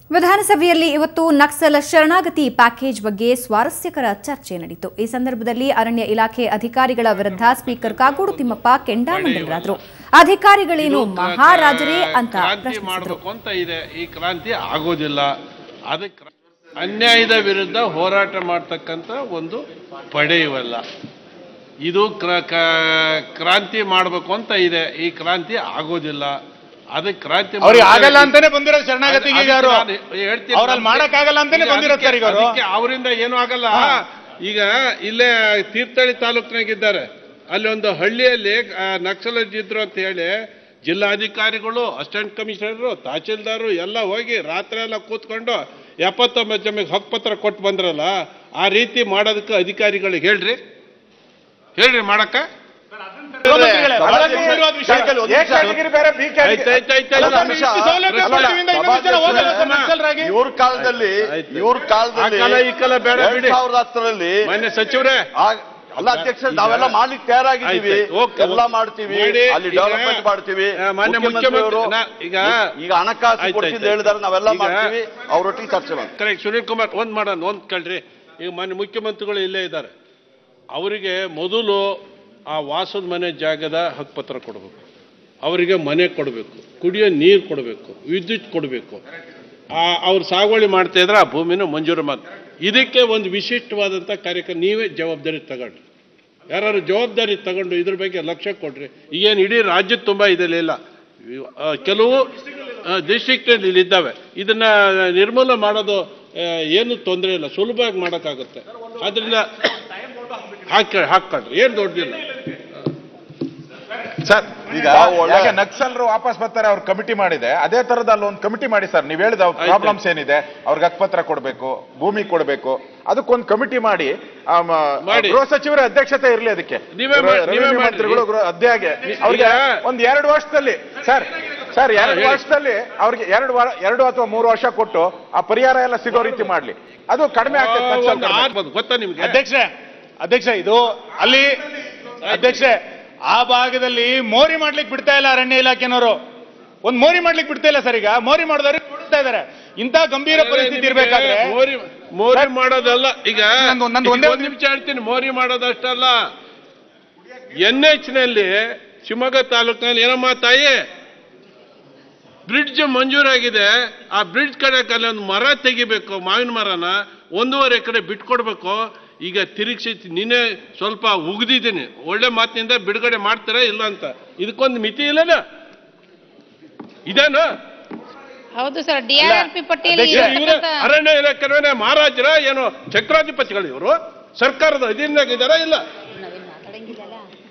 ವಿಧಾನಸಭೆಯಲ್ಲಿ ಇವತ್ತು ನಕ್ಸಲ್ ಶರಣಾಗತಿ ಪ್ಯಾಕೇಜ್ ಬಗ್ಗೆ ಸ್ವಾರಸ್ಯಕರ ಚರ್ಚೆ ನಡೆಯಿತು ಈ ಸಂದರ್ಭದಲ್ಲಿ ಅರಣ್ಯ ಇಲಾಖೆ ಅಧಿಕಾರಿಗಳ ವಿರುದ್ಧ ಸ್ಪೀಕರ್ ಕಾಗೋಡು ತಿಮ್ಮಪ್ಪ ಕೆಂಡಾಮಂಡಲರಾದರು ಅಧಿಕಾರಿಗಳೇನು ಮಹಾರಾಜರೇ ಅಂತ ಕ್ರಾಂತಿ ಪ್ರಶ್ನಿಸಿದರು ಮಾಡಬೇಕು ಅಂತ ಇದೆ ಈ ಕ್ರಾಂತಿ ಆಗೋದಿಲ್ಲ ಅದಕ್ಕೆ ಅನ್ಯಾಯದ ವಿರುದ್ಧ ಹೋರಾಟ ಮಾಡ್ತಕ್ಕಂಥ ಒಂದು ಪಡೆ ಇವೆಲ್ಲ ಇದು ಕ್ರ- ಕ- ಕ್ರಾಂತಿ ಮಾಡಬೇಕು ಅಂತ ಇದೆ ಈ ಕ್ರಾಂತಿ ಆಗೋದಿಲ್ಲ ಅದಕ್ಕೆ ಕ್ರಾಂತಿ ಅವ್ರಿಗೆ ಮಾಡ್ಬೇಕು. ಆಗಲ್ಲ ಅಂತಾನೆ ಬಂದಿರೋದು ಶರಣಾಗತಿಗೆ ಈಗ ಅವರು ಅದಕ್ಕೆ ನಾನು ಹೇಳ್ತೀನಿ. ಅವ್ರಲ್ಲಿ ಮಾಡಕ್ ಆಗಲ್ಲ ಅಂತಾನೆ ಈಗ ಬಂದಿರೋದು ಸರ್ ಈಗ ಅವರು ಅದಕ್ಕೆ ಅವರಿಂದ ಏನೂ ಆಗಲ್ಲ ಈಗ ಇಲ್ಲೇ ತೀರ್ಥಹಳ್ಳಿ ತಾಲೂಕಿನಾಗಿದ್ದಾರೆ ಅಲ್ಲಿ ಒಂದು ಹಳ್ಳಿಯಲ್ಲಿ ಆ, ನಕ್ಸಲಜ್ ಇದ್ರು ಅಂತ ಹೇಳಿ ಜಿಲ್ಲಾಧಿಕಾರಿಗಳು ಅಸಿಸ್ಟೆಂಟ್ ಕಮಿಷನರು ತಹಶೀಲ್ದಾರು ಎಲ್ಲ ಹೋಗಿ ರಾತ್ರಿ ಎಲ್ಲ ಕೂತ್ಕೊಂಡು ಎಪ್ಪತ್ತೊಂಬತ್ತು ಜಮಿಗೆ ಹಕ್ಕುಪತ್ರ ಕೊಟ್ಟು ಬಂದ್ರಲ್ಲ ಆ ರೀತಿ ಮಾಡೋದಕ್ಕೆ ಅಧಿಕಾರಿಗಳಿಗೆ ಹೇಳ್ರಿ ಹೇಳ್ರಿ ಮಾಡಕ್ಕ ಸಭಾಧ್ಯಕ್ಷರೇ, ಬಹಳ ಗಂಭೀರವಾದ ವಿಷಯ. ಎ ಕ್ಯಾಟಗರಿ ಬೇರೆ, ಬಿ ಕ್ಯಾಟಗರಿ. ಆಯ್ತು, ಆಯ್ತು, ಆಯ್ತು, ಅಲ್ಲ, ಆಯ್ತು. ನಮ್ಗೆ ಇಷ್ಟು ಸೌಲಭ್ಯ ಕೊಡ್ತೀವಿ ಅಂತ ಇನ್ನೊಂದು ಜನ ಹೋಗಲ್ಲ ಸರ್ ನಕ್ಸಲರಾಗಿ. ಇವ್ರ ಕಾಲದಲ್ಲಿ ಆಯ್ತು. ಇವ್ರ ಕಾಲದಲ್ಲಿ ಆ ಕಾಲ, ಈ ಕಾಲ ಬೇಡ ಎರಡ್ ಬಿಡಿ. ಸಾವಿರದ ಹತ್ತರಲ್ಲಿ ಮಾನ್ಯ ಸಚಿವರೇ ಆ- ಅಲ್ಲ ಅಧ್ಯಕ್ಷ ನಾವೆಲ್ಲ ಮಾಡ್ಲಿಕ್ಕೆ ತಯಾರಾಗಿದ್ದೀವಿ ಆಯ್ತು, ಓಕೆ, ಎಲ್ಲ ಓಕೆ. ಮಾಡ್ತೀವಿ ಮಾಡಿ, ಅಲ್ಲಿ ಈಗ, ಡೆವಲಪ್ಮೆಂಟ್ ಮಾಡ್ತೀವಿ ಆ, ಮಾನ್ಯ ಮುಖ್ಯಮಂತ್ರಿಯವರು ಮುಖ್ಯಮಂತ್ರಿ- ಈಗ ಈಗ ಹಣಕಾಸು ಆಯ್ತು, ಕೊಡ್ತಿದ್ದು ಆಯ್ತು. ಹೇಳಿದಾರೆ ನಾವೆಲ್ಲ ಈಗ- ಮಾಡ್ತೀವಿ ಅವರೊಟ್ಟಿಗೆ ಚರ್ಚೆ ಮಾಡಿ ಕರೆಕ್ಟ್ ಸುನೀಲ್ ಕುಮಾರ್ ಒಂದ್ ಮಾಡೋಣ ಒಂದ್ ಕೇಳ್ರಿ ಈಗ ಮಾನ್ಯ ಮುಖ್ಯಮಂತ್ರಿಗಳು ಇಲ್ಲೇ ಇದ್ದಾರೆ ಅವರಿಗೆ ಮೊದಲು ಆ ವಾಸದ ಮನೆ ಜಾಗದ ಹಕ್ಕುಪತ್ರ ಕೊಡಬೇಕು ಅವರಿಗೆ ಮನೆ ಕೊಡಬೇಕು ಕುಡಿಯೋ ನೀರು ಕೊಡಬೇಕು ವಿದ್ಯುತ್ ಕೊಡಬೇಕು ಆ ಅವ್ರು ಸಾಗುವಳಿ ಮಾಡ್ತಾ ಇದ್ರೆ ಆ ಭೂಮಿನ ಮಂಜೂರು ಮಾಡಿ ಇದಕ್ಕೆ ಒಂದು ವಿಶಿಷ್ಟವಾದಂಥ ಕಾರ್ಯಕ್ರಮ ನೀವೇ ಜವಾಬ್ದಾರಿ ತಗೊಳ್ರಿ ಯಾರು ಜವಾಬ್ದಾರಿ ತಗೊಂಡು ಇದ್ರ ಬಗ್ಗೆ ಲಕ್ಷ್ಯ ಕೊಡ್ರಿ ಈಗೇನು ಇಡೀ ರಾಜ್ಯದ ತುಂಬ ಇದೆಲ್ಲ ಇಲ್ಲ ಇವ್- ಆ, ಕೆಲವು ಡಿಸ್ಟ್ರಿಕ್ಟ್ ಇದ್ದಾವೆ ಇದನ್ನ ನಿರ್ಮೂಲ ಮಾಡೋದು ಆ, ಏನು ತೊಂದರೆ ಇಲ್ಲ ಸುಲಭವಾಗಿ ಮಾಡೋಕ್ಕಾಗುತ್ತೆ ಆದ್ರಿಂದ ಹಾಕಿ ಹಾಕ್ಕೊಳ್ರಿ ಏನು ದೊಡ್ಡದಿಲ್ಲ ಸರ್ ಈಗ ಈಗ ಒಳ್ಳೆ- ಯಾಕೆ ನಕ್ಸಲರು ವಾಪಸ್ ಬರ್ತಾರೆ ಅವ್ರ ಕಮಿಟಿ ಮಾಡಿದೆ ಅದೇ ತರದ ಅಲ್ಲಿ ಒಂದು ಕಮಿಟಿ ಮಾಡಿ ಸರ್ ನೀವ್ ಹೇಳಿದ ಪ್ರಾಬ್ಲಮ್ಸ್ ಏನಿದೆ ಅವ್ರಿಗೆ ಹಕ್ಪತ್ರ ಕೊಡಬೇಕು ಭೂಮಿ ಕೊಡಬೇಕು ಅದಕ್ಕೊಂದು ಕಮಿಟಿ ಮಾಡಿ ಆ, ಮ- ಮಾಡಿ. ಗೃಹ ಸಚಿವರ ಅಧ್ಯಕ್ಷತೆ ಇರಲಿ ಅದಕ್ಕೆ ನೀವೇ ಮಾಡಿ, ರೆವಿನ್ಯೂ ನೀವೇ ಮಾಡಿ. ಮಂತ್ರಿಗಳು ಗೃಹ ಅಧ್ಯಾಗೆ ಈಗ- ಅವ್ರಿಗೆ ಒಂದ್ ಎರಡು ವರ್ಷದಲ್ಲಿ ಸರ್ ಸರ್ ಎರಡು ಹೇಳಿ. ವರ್ಷದಲ್ಲಿ ಅವ್ರಿಗೆ ಎರಡು ವಾರ ಎರಡು ಅಥವಾ ಮೂರು ವರ್ಷ ಕೊಟ್ಟು ಆ ಪರಿಹಾರ ಎಲ್ಲ ಸಿಗೋ ರೀತಿ ಮಾಡ್ಲಿ ಅದು ಕಡಿಮೆ ಆಗ್ತದೆ ಖರ್ಚು ಒಂದು ಕಡಿಮೆ. ಆಗ್ಬೋದು, ಗೊತ್ತಾ ನಿಮ್ಗೆ ಅಧ್ಯಕ್ಷೆ ಅಧ್ಯಕ್ಷ ಇದು ಅಲ್ಲಿ ಅಧ್ಯಕ್ಷೆ ಆ ಭಾಗದಲ್ಲಿ ಮೋರಿ ಮಾಡ್ಲಿಕ್ಕೆ ಬಿಡ್ತಾ ಇಲ್ಲ ಅರಣ್ಯ ಇಲಾಖೆನವರು ಒಂದ್ ಮೋರಿ ಮಾಡ್ಲಿಕ್ಕೆ ಬಿಡ್ತಾ ಇಲ್ಲ ಸರ್ ಈಗ ಮೋರಿ ಮಾಡಿದವ್ರು ಬಿಡ್ತಾ ಇದಾರೆ ಇಂಥ ಗಂಭೀರ ಪರಿಸ್ಥಿತಿ ಇರ್ಬೇಕಾದ್ರೆ ಮೋರಿ ಮೋರಿ ಮಾಡೋದಲ್ಲ ಈಗ ನಂದು- ನಂದು ಒಂದೇ ಒಂದು ನಿಮಿಷ ಹೇಳ್ತೀನಿ ಮೋರಿ ಮಾಡೋದಷ್ಟಲ್ಲ ಎನ್ ಎಚ್ ನಲ್ಲಿ ಶಿವಮೊಗ್ಗ ತಾಲೂಕಿನಲ್ಲಿ ಏನಮ್ಮ ತಾಯಿ ಬ್ರಿಡ್ಜ್ ಮಂಜೂರಾಗಿದೆ ಆ ಬ್ರಿಡ್ಜ್ ಕಡೆ ಅಲ್ಲಿ ಒಂದು ಮರ ತೆಗಿಬೇಕು ಮಾವಿನ ಮರನ ಒಂದೂವರೆ ಎಕರೆ ಬಿಟ್ಕೊಡ್ಬೇಕು ಈಗ ತಿರುಗಿಸಿ ನಿನ್ನೆ ಸ್ವಲ್ಪ ಉಗ್ದಿದ್ದೀನಿ ಒಳ್ಳೆ ಮಾತಿನಿಂದ ಬಿಡುಗಡೆ ಮಾಡ್ತಾರ ಇಲ್ಲ ಅಂತ ಇದಕ್ಕೊಂದು ಮಿತಿ ಇಲ್ಲನ ಇದೇನು ಹೌದು ಸರ್ ಡಿಆರ್ಪಿ ಪಟ್ಟಿಯಲ್ಲಿ ಅಧ್ಯಕ್ಷ, ಇವ್ರು ಇರ್ತಕ್ಕಂಥ ಅರಣ್ಯ ಇಲಾಖೆ ಮಹಾರಾಜರ ಏನು ಚಕ್ರಾಧಿಪತಿಗಳು ಇವರು ಸರ್ಕಾರದ ಅಧೀನದಾಗ ಇದಾರ ಇಲ್ಲ